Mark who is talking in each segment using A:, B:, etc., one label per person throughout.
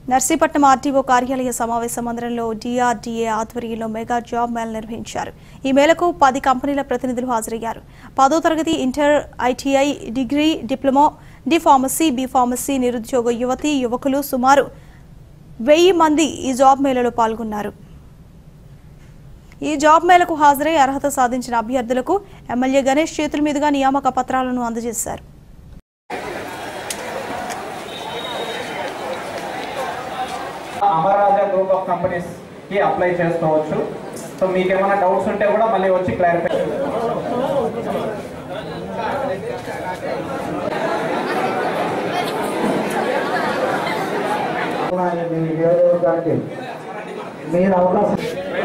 A: Narsipatnam RTO కార్యాలయ సమావేశ మందిరంలో డిఆర్డీఏ ఆధ్వర్యంలో మెగా జాబ్ మేళ నిర్వహించారు ఈ మేళకు పది కంపెనీల ప్రతినిధులు హాజరయ్యారు పదో తరగతి inter ITI degree diploma D pharmacy B pharmacy నిరుద్యోగ యువతి యువకులు సుమారు వెయ్యి మంది ఈ జాబ్ మేళలో పాల్గొన్నారు ఈ జాబ్ మేళకు హాజరై అర్హత సాధించిన అభ్యర్థులకు ఎమ్మెల్యే గణేష్ చేతుల మీదుగా నియామక పత్రాలను అందజేశారు
B: అమరాజా గ్రూప్ ఆఫ్ కంపెనీస్ కి అప్లై చేసుకోవచ్చు సో మీకు ఏమైనా డౌట్స్ ఉంటే కూడా మళ్ళీ వచ్చి క్లారిఫై
C: మీ నియోజకవర్గానికి మీరు అవకాశం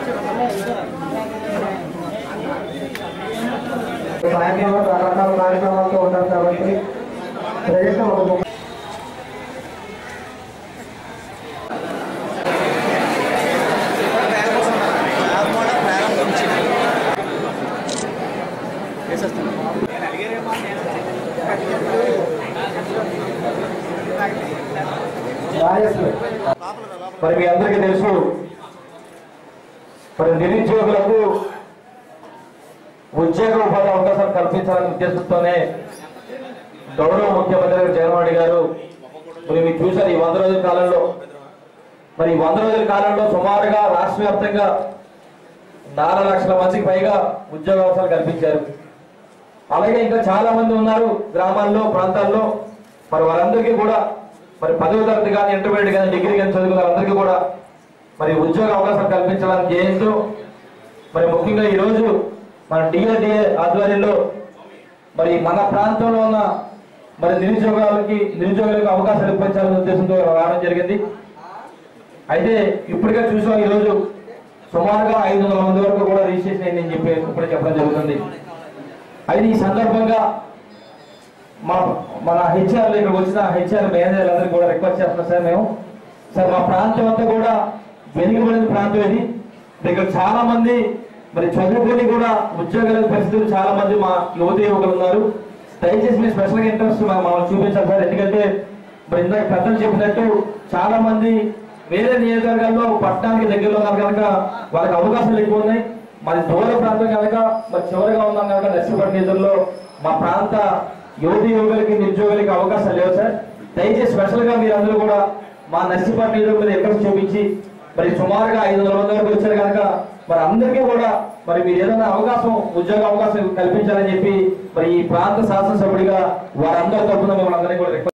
C: సాయంత్రం వరకు రకరకాల కార్యక్రమాలతో ఉంటారు కాబట్టి ప్రజెంట్ ఒక ము- రాజేశ్వరి.
D: మరి మీ అందరికీ తెలుసు మరి నిరుద్యోగులకు ఉద్యోగ ఉపాధి అవకాశాలు కల్పించాలనే ఉద్దేశంతోనే గౌరవ ముఖ్యమంత్రి గారు జగన్మోహన్ రెడ్డి గారు మరి మీరు చూశారు ఈ వంద రోజుల కాలంలో మరి ఈ వంద రోజుల కాలంలో సుమారుగా రాష్ట్ర వ్యాప్తంగా నాలుగు లక్షల మందికి పైగా ఉద్యోగ అవకాశాలు కల్పించారు అలాగే ఇంకా చాలా మంది ఉన్నారు గ్రామాల్లో ప్రాంతాల్లో మరి వారందరికీ కూడా మరి పదవ తరగతి కానీ ఇంటర్మీడియట్ కానీ డిగ్రీ కానీ చదువుకున్న వారందరికీ కూడా మరి ఉద్యోగ అవకాశాలు కల్పించడానికి చేస్తూ మరి ముఖ్యంగా ఈ రోజు మన డిఆర్డిఏ ఆధ్వర్యంలో మరి మన ప్రాంతంలో ఉన్న మరి నిరుద్యోగాలకి నిరుద్యోగులకు అవకాశాలు ఇప్పించాలనే ఉద్దేశంతో రావడం జరిగింది అయితే ఇప్పటికే చూసాం ఈ రోజు సుమారుగా ఐదు వందల మంది వరకు కూడా రిజిస్ట్రేషన్ అయిందని చెప్పి ఇప్పుడే చెప్పడం జరుగుతుంది అయితే ఈ సందర్భంగా మా మన హెచ్ఆర్ ఇక్కడికి వచ్చిన హెచ్ఆర్ మేనేజర్ అందరికీ కూడా రిక్వెస్ట్ చేస్తున్నాం సార్ మేము సార్ మా ప్రాంతం అంతా కూడా వెనుకబడిన ప్రాంతం ఇది ఇక్కడ చాలా మంది మరి చదువుకొని కూడా ఉద్యోగాల పరిస్థితులు చాలా మంది మా యువత యువకులు ఉన్నారు దయచేసి మీరు స్పెషల్ ఇంట్రెస్ట్ మమ్మల్ని చూపించాలి సార్ ఎందుకంటే మరి ఇందాక పెద్దలు చెప్పినట్టు చాలా మంది వేరే నియోజకవర్గాల్లో పట్టణానికి దగ్గరలో ఉన్నారు కనుక వాళ్ళకి అవకాశాలు ఎక్కువ ఉన్నాయి మరి దూర ప్రాంతం కనుక మరి చివరిగా ఉన్నాం కనుక నర్సీపట్నం నిధుల్లో మా ప్రాంత యువతి యువకులకి నిరుద్యోగులకి అవకాశాలు లేవు సార్ దయచేసి స్పెషల్ గా మీరందరూ కూడా మా నర్సీపట్నం నిధుల మీద ఎక్కడ చూపించి మరి సుమారుగా ఐదు వందల మంది వరకు వచ్చారు కనుక మరి అందరికీ కూడా మరి మీరు ఏదైనా అవకాశం ఉద్యోగ అవకాశం కల్పించాలని చెప్పి మరి ఈ ప్రాంత శాసనసభ్యుడిగా వారందరి తరఫున మిమ్మల్ని అందరినీ కూడా రిక్వెస్ట్